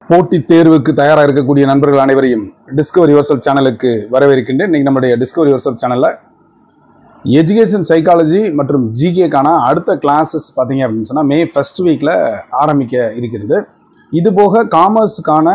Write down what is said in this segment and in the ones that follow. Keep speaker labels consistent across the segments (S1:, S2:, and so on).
S1: போட்டித் தேர்வுக்கு தயாராக இருக்கக்கூடிய நண்பர்கள் அனைவரையும் டிஸ்கவர் யுவர்செல் சேனலுக்கு வரவேற்கின்றேன் இன்னைக்கு நம்முடைய டிஸ்கவர் யுவர்செல் சேனலில் எஜுகேஷன் சைக்காலஜி மற்றும் ஜிகேக்கான அடுத்த கிளாஸஸ் பார்த்தீங்க அப்படின்னு சொன்னால் மே ஃபர்ஸ்ட் வீக்கில் ஆரம்பிக்க இருக்கிறது இது போக காமர்ஸுக்கான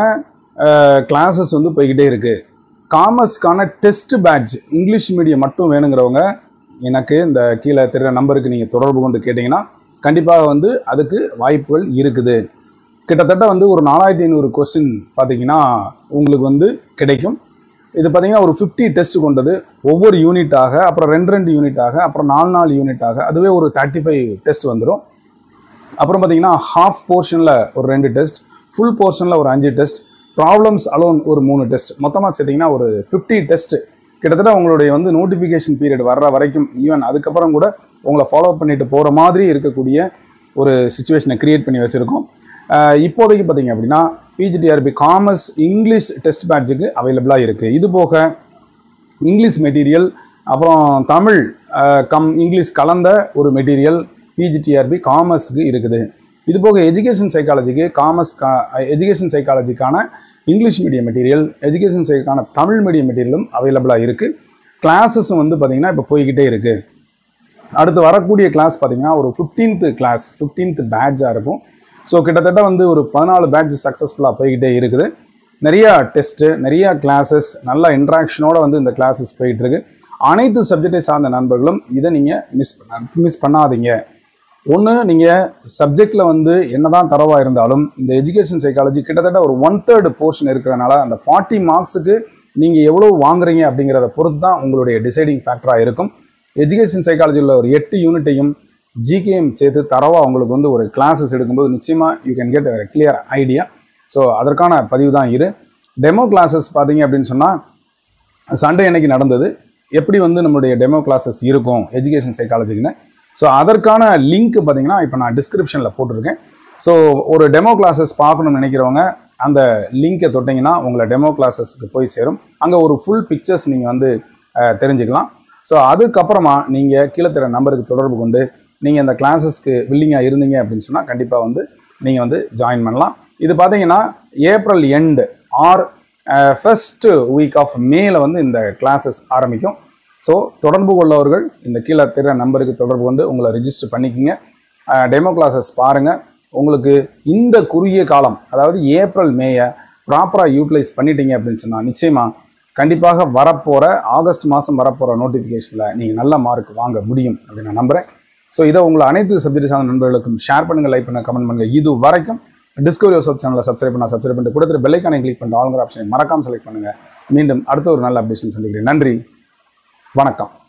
S1: கிளாஸஸ் வந்து போய்கிட்டே இருக்குது காமர்ஸ்க்கான டெஸ்ட் பேட்ச் இங்கிலீஷ் மீடியம் மட்டும் வேணுங்கிறவங்க எனக்கு இந்த கீழே தெரிகிற நம்பருக்கு நீங்கள் தொடர்பு கொண்டு கேட்டிங்கன்னா கண்டிப்பாக வந்து அதுக்கு வாய்ப்புகள் இருக்குது கிட்டத்தட்ட வந்து ஒரு நாலாயிரத்தி ஐநூறு கொஸ்டின் பார்த்தீங்கன்னா உங்களுக்கு வந்து கிடைக்கும் இது பார்த்தீங்கன்னா ஒரு ஃபிஃப்டி டெஸ்ட் கொண்டது ஒவ்வொரு யூனிட்டாக அப்புறம் ரெண்டு ரெண்டு யூனிட்டாக அப்புறம் நாலு நாலு யூனிட்டாக அதுவே ஒரு தேர்ட்டி ஃபைவ் டெஸ்ட் வந்துடும் அப்புறம் பார்த்தீங்கன்னா ஹாஃப் போர்ஷனில் ஒரு ரெண்டு டெஸ்ட் ஃபுல் போர்ஷனில் ஒரு அஞ்சு டெஸ்ட் ப்ராப்ளம்ஸ் அலோன் ஒரு மூணு டெஸ்ட் மொத்தமாக சேர்த்திங்கன்னா ஒரு ஃபிஃப்டி டெஸ்ட் கிட்டத்தட்ட உங்களுடைய வந்து நோட்டிஃபிகேஷன் பீரியட் வர்ற வரைக்கும் ஈவன் அதுக்கப்புறம் கூட உங்களை ஃபாலோ பண்ணிட்டு போகிற மாதிரி இருக்கக்கூடிய ஒரு சுச்சுவேஷனை க்ரியேட் பண்ணி வச்சுருக்கோம் அஹ் இப்போதைக்கு பார்த்தீங்க அப்படின்னா பிஜிடிஆர்பி காமர்ஸ் இங்கிலீஷ் டெஸ்ட் பேட்சுக்கு அவைலபிளாக இருக்குது இது போக இங்கிலீஷ் மெட்டீரியல் அப்புறம் தமிழ் அஹ், கம் இங்கிலீஷ் கலந்த ஒரு மெட்டீரியல் பிஜிடிஆர்பி காமர்ஸுக்கு இருக்குது இது போக எஜுகேஷன் சைக்காலஜிக்கு காமர்ஸ் எஜுகேஷன் சைக்காலஜிக்கான இங்கிலீஷ் மீடியம் மெட்டீரியல் எஜுகேஷன் சைக்கான தமிழ் மீடியம் மெட்டீரியலும் அவைலபிளாக இருக்குது கிளாஸஸும் வந்து பார்த்திங்கன்னா இப்போ போய்கிட்டே இருக்குது அடுத்து வரக்கூடிய கிளாஸ் பார்த்தீங்கன்னா ஒரு ஃபிஃப்டீன்த்து கிளாஸ் ஃபிஃப்டீன்த் பேட்சாக இருக்கும் ஸோ கிட்டத்தட்ட வந்து ஒரு பதினாலு பேட்ச் சக்ஸஸ்ஃபுல்லாக போய்கிட்டே இருக்குது நிறைய டெஸ்ட்டு நிறைய கிளாஸஸ் நல்ல இன்ட்ராக்ஷனோட வந்து இந்த கிளாஸஸ் போயிட்டுருக்கு அனைத்து சப்ஜெக்டை சார்ந்த நண்பர்களும் இதை நீங்கள் மிஸ் பண்ண மிஸ் பண்ணாதீங்க ஒன்று நீங்கள் சப்ஜெக்டில் வந்து என்னதான் தரவாக இருந்தாலும் இந்த எஜுகேஷன் சைக்காலஜி கிட்டத்தட்ட ஒரு ஒன் தேர்டு போர்ஷன் இருக்கிறனால அந்த ஃபார்ட்டி மார்க்ஸுக்கு நீங்கள் எவ்வளோ வாங்குறீங்க அப்படிங்கிறத பொறுத்து தான் உங்களுடைய டிசைடிங் ஃபேக்டராக இருக்கும் எஜுகேஷன் சைக்காலஜியில் ஒரு எட்டு யூனிட்டையும் ஜிகேஎம் சேர்த்து தரவாக உங்களுக்கு வந்து ஒரு கிளாஸஸ் எடுக்கும்போது நிச்சயமாக you can get a clear idea so அதற்கான பதிவு தான் இது டெமோ கிளாஸஸ் பார்த்தீங்க அப்படின்னு சொன்னால் சண்டே அன்னைக்கு நடந்தது எப்படி வந்து நம்மளுடைய டெமோ கிளாஸஸ் இருக்கும் எஜுகேஷன் சைக்காலஜிக்குன்னு ஸோ அதற்கான லிங்க் பார்த்தீங்கன்னா இப்போ நான் டிஸ்கிரிப்ஷனில் போட்டிருக்கேன் ஸோ ஒரு டெமோ கிளாஸஸ் பார்க்கணும்னு நினைக்கிறவங்க அந்த லிங்கை தொட்டிங்கன்னா உங்களை டெமோ கிளாஸஸ்க்கு போய் சேரும் அங்கே ஒரு ஃபுல் பிக்சர்ஸ் நீங்கள் வந்து அஹ், தெரிஞ்சுக்கலாம் ஸோ அதுக்கப்புறமா நீங்கள் கீழே தர நம்பருக்கு தொடர்பு கொண்டு நீங்கள் இந்த கிளாஸஸ்க்கு வில்லிங்காக இருந்தீங்க அப்படின்னு சொன்னால் கண்டிப்பாக வந்து நீங்கள் வந்து ஜாயின் பண்ணலாம் இது பார்த்தீங்கன்னா April end or first week of மேல வந்து இந்த கிளாஸஸ் ஆரம்பிக்கும் ஸோ தொடர்பு கொள்ளவர்கள் இந்த கீழே தெரிகிற நம்பருக்கு தொடர்பு கொண்டு உங்களை ரிஜிஸ்டர் பண்ணிக்கோங்க டெமோ கிளாஸஸ் பாருங்கள் உங்களுக்கு இந்த குறுகிய காலம் அதாவது ஏப்ரல் மேயை ப்ராப்பராக யூட்டிலைஸ் பண்ணிட்டீங்க அப்படின்னு சொன்னால் நிச்சயமாக கண்டிப்பாக வரப்போகிற ஆகஸ்ட் மாதம் வரப்போகிற நோட்டிஃபிகேஷனில் நீங்கள் நல்ல மார்க் வாங்க முடியும் அப்படின்னு நான் நம்புகிறேன் ஸோ இதை உங்களை அனைத்து சப்ஜெக்ட் சார்ந்த நண்பர்களுக்கும் ஷேர் பண்ணுங்கள் லைக் பண்ணுங்கள் கமெண்ட் பண்ணுங்கள் இது வரைக்கும் டிஸ்கவரி யூசப் சேனலை சப்ஸ்கிரைப் பண்ணா சப்ஸ்கிரைப் பண்ணிட்டு கொடுத்துட்டு பெல்லைக்கானை கிளிக் பண்ணிட்டு ஆளுங்கிற ஆப்ஷனை மறக்காம செலக்ட் பண்ணுங்கள் மீண்டும் அடுத்த ஒரு நல்ல அப்டேஷன் சந்திக்கிறேன் நன்றி வணக்கம்